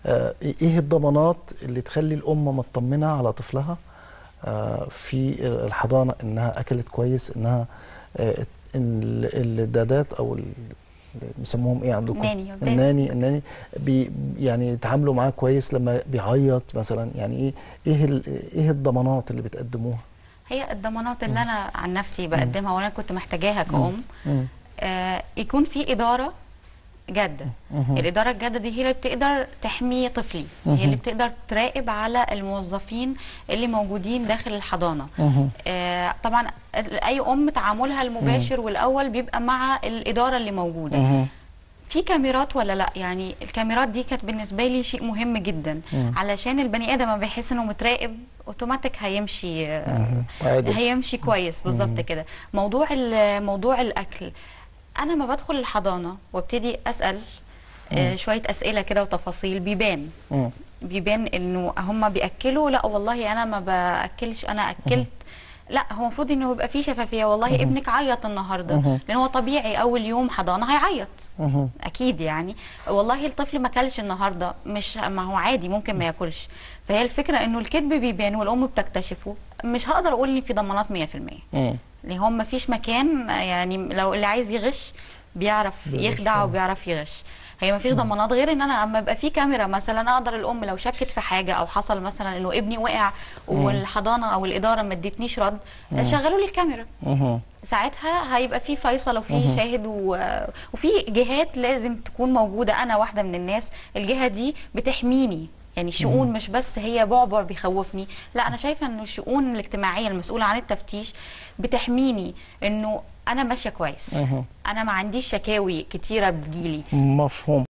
آه، ايه الضمانات اللي تخلي الام مطمنه على طفلها آه، في الحضانه انها اكلت كويس انها آه، ال- الدادات او ال- بيسموهم ايه عندكم ناني، ولدان. الناني الناني بي يعني يتعاملوا معاه كويس لما بيعيط مثلا يعني ايه ايه ال- ايه الضمانات اللي بتقدموها هي الضمانات اللي انا عن نفسي بقدمها وانا كنت محتاجاها كأم مم. آه يكون في إدارة جادة مهم. الإدارة الجادة دي هي اللي بتقدر تحمي طفلي هي اللي بتقدر تراقب على الموظفين اللي موجودين داخل الحضانة مهم. آه طبعا ال- أي أم تعاملها المباشر والأول بيبقى مع الإدارة اللي موجودة مهم. في كاميرات ولا لا يعني الكاميرات دي كانت بالنسبه لي شيء مهم جدا مم. علشان البني ادم لما بيحس انه متراقب اوتوماتيك هيمشي آه، مهم. عادل. هيمشي كويس بالظبط كده موضوع ال- موضوع الاكل انا ما بدخل الحضانه وابتدي اسال آه، شويه اسئله كده وتفاصيل بيبان مم. بيبان انه هم بياكلوا لا والله انا ما باكلش انا اكلت لا هو المفروض انه يبقى في شفافيه والله ابنك عيط النهارده مهم. لان هو طبيعي اول يوم حضانه هيعيط مهم. اكيد يعني والله الطفل ما كلش النهارده مش ما هو عادي ممكن ما ياكلش فهي الفكره انه الكذب بيبان والام بتكتشفه مش هقدر اقول ان في ضمانات 100% مم. اللي هو ما فيش مكان يعني لو اللي عايز يغش بيعرف بيغش، يخدع آه. وبيعرف يغش هي ما فيش ضمانات غير ان انا اما يبقى في كاميرا مثلا اقدر الام لو شكت في حاجه او حصل مثلا انه ابني وقع والحضانه او الاداره ما ادتنيش رد شغلوا لي الكاميرا مهم. ساعتها هيبقى في فيصل وفي شاهد و... وفي جهات لازم تكون موجوده انا واحده من الناس الجهه دي بتحميني يعني الشؤون مش بس هي بعبع بيخوفني لا انا شايفه انه الشؤون الاجتماعيه المسؤوله عن التفتيش بتحميني انه انا ماشيه كويس مهم. انا ما عنديش شكاوي كتيره بتجيلي مفهوم